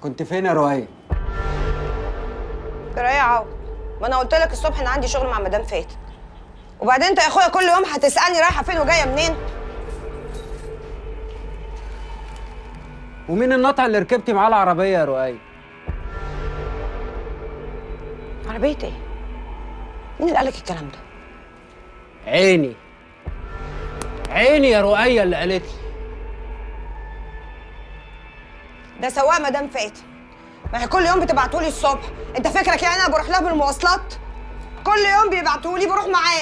كنت فين يا رؤية؟ جرايه عوض ما انا قلت لك الصبح ان عندي شغل مع مدام فاتن وبعدين انت يا اخويا كل يوم هتسالني رايحه فين وجايه منين ومين النطع اللي ركبتي معاه العربية يا رؤية؟ عربيه ايه مين اللي قالك الكلام ده عيني عيني يا رؤية اللي قالت لي ده سواق مدام فاتن ما هي كل يوم بتبعتولي الصبح انت فكرك يعني انا بروح لها بالمواصلات كل يوم بيبعتولي بروح معاه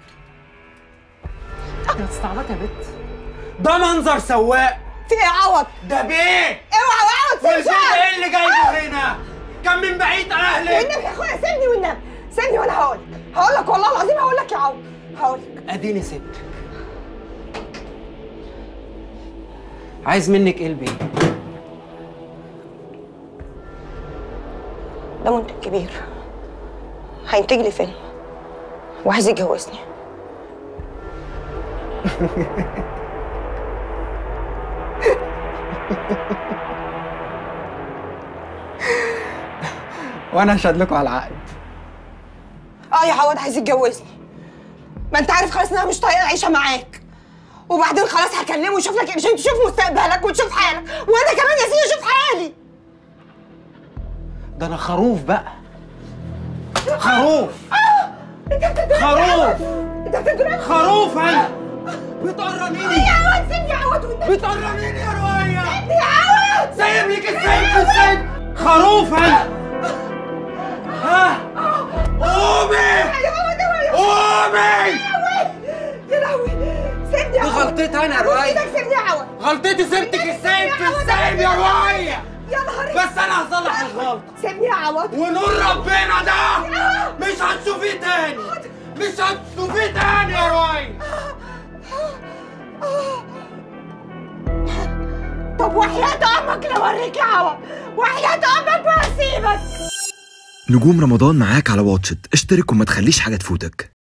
يا استعبط يا بت ده منظر سواق في ايه يا عوض ده بيه اوعى عوض سيب والبيت شعري ايه اللي جايبه هنا؟ كان من بعيد عن اهلك والنبي يا اخويا سيبني والنبي سيبني وانا هقول لك هقول لك والله العظيم هقول لك يا عوض هقول لك اديني سبتك عايز منك ايه البيه؟ ده منتج كبير هينتج لي فيلم وعايز يتجوزني وانا هشهد لكم على العقد اه يا عوض عايز يتجوزني ما انت عارف خلاص ان انا مش طايقه العيشه معاك وبعدين خلاص هكلمه ويشوف لك عشان تشوف مستقبلك وتشوف حالك وانا كمان يا سيدي اشوف حالي ده انا خروف بقى خروف انت بتضربني خروف انت بتضربني خروف انا بتقرنيني يا عوض سيبني يا عوض والنبي بتقرنيني يا رؤية سيبني يا عوض سايب لك السيف في السجن خروف انا ها قومي يا عوض يا عوض قومي يا لهوي سيبني يا دي عوض غلطتي انا يا أبوس رؤية ايدك سيبني يا عوض غلطتي سبتك السيف في السيف يا رؤية يا نهار بس انا هصلح الغلطة سيبني يا عوض ونور ربنا ده مش هتشوفيه تاني مش هتشوفيه تاني يا رؤية طب وحياة امك لو اوريك يا عوض وحياة امك ما هسيبك نجوم رمضان معاك على واتشت اشترك وما تخليش حاجة تفوتك